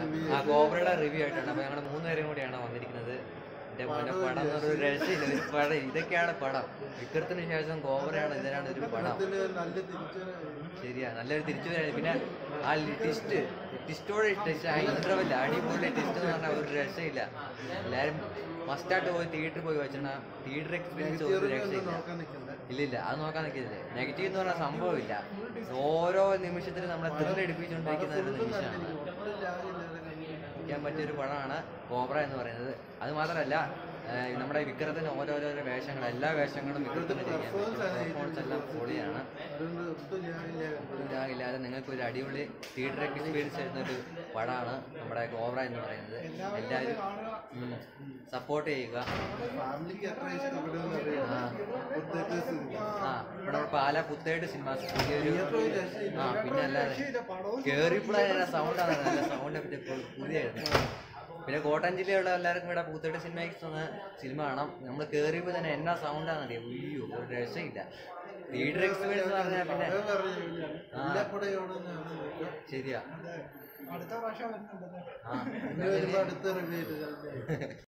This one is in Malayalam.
review ആ കോബ്രയുടെ റിവ്യൂ ആയിട്ടാണ് അപ്പൊ ഞങ്ങൾ മൂന്നുപേരും കൂടിയാണ് വന്നിരിക്കുന്നത് എന്റെ മോനെ പടം എന്ന് പറഞ്ഞ ഒരു രക്ഷയില്ല ഒരു പടം ഇതൊക്കെയാണ് പടം വിക്രത്തിന് ശേഷം കോബ്രയാണ് ഇതിനാണ് ഒരു പടം ഇതില് നല്ല തിരിച്ചുവരവ് ശരിയാ നല്ലൊരു തിരിച്ചു വരാൻ പിന്നെ ആ ടിസ്റ്റ് ടിസ്റ്റോടെ ടെസ്റ്റ് ആ ഇന്റർവെല്ല അടിപൊളി ടിസ്റ്റ് എന്ന് പറഞ്ഞാൽ ഒരു രക്ഷയില്ല എല്ലാരും മസ്റ്റായിട്ട് പോയി തിയേറ്ററിൽ പോയി വെച്ചാൽ തിയേറ്റർ എക്സ്പീരിയൻസ് ഒരു രക്ഷയില്ല നോക്കാൻ നിൽക്കണ്ട ഇല്ലില്ല അത് നോക്കാൻ നിൽക്കില്ലേ നെഗറ്റീവ് എന്ന് പറഞ്ഞ സംഭവമില്ല ഓരോ നിമിഷത്തിലും നമ്മളെ ത്രില്ലടിപ്പിച്ചുകൊണ്ടിരിക്കുന്ന ഒരു നിമിഷമാണ് ചെയ്യാൻ പറ്റിയൊരു പടമാണ് കോബ്ര എന്ന് പറയുന്നത് അത് മാത്രമല്ല ഏഹ് നമ്മുടെ വിക്രത്തിന് ഓരോരോരോ വേഷങ്ങൾ എല്ലാ വേഷങ്ങളും വിക്രത്തിന് ചെയ്യാൻ പറ്റും പെർഫോമൻസ് എല്ലാം പൊളിയാണ് അതുകൊണ്ട് ഒട്ടും ഞാനില്ല ഇല്ലാതെ നിങ്ങൾക്ക് ഒരു അടിപൊളി തിയേറ്റർ എക്സ്പീരിയൻസ് ചെയ്യുന്ന ഒരു പടമാണ് നമ്മുടെ കോബ്ര എന്ന് പറയുന്നത് എല്ലാവരും സപ്പോർട്ട് ചെയ്യുക ഫാമിലിക്ക് എത്ര ഇഷ്ടപ്പെടുമെന്ന് അറിയാം പുത്തേറ്റ് സിനിമ ആ ഇവിടെ പാല പുത്തേട്ട് സിനിമ പുതിയൊരു ആ പിന്നെ അല്ലാതെ കേറിയപ്പോഴാണ് സൗണ്ടാണ് നല്ല സൗണ്ട് പറ്റി പുതിയായിരുന്നു പിന്നെ കോട്ടയം ജില്ലയുള്ള എല്ലാവർക്കും ഇവിടെ പൂത്തേട്ട് സിനിമയ്ക്ക് തന്ന സിനിമ കാണാം നമ്മൾ കേറിയപ്പോൾ തന്നെ എന്നാ സൗണ്ടാണ് അറിയാം ഉയ്യോ ഒരു രക്ഷയില്ല തിയേറ്റർ എക്സ്പീരിയൻസ് എന്ന് പറഞ്ഞാൽ പിന്നെ അത് പറഞ്ഞില്ല എല്ലാ പടയോടും ശരിയാ അടുത്ത പ്രാവശ്യം വരുന്നുണ്ടല്ലേ ആ ഇനി വരുമ്പോ അടുത്ത റിവ്യൂ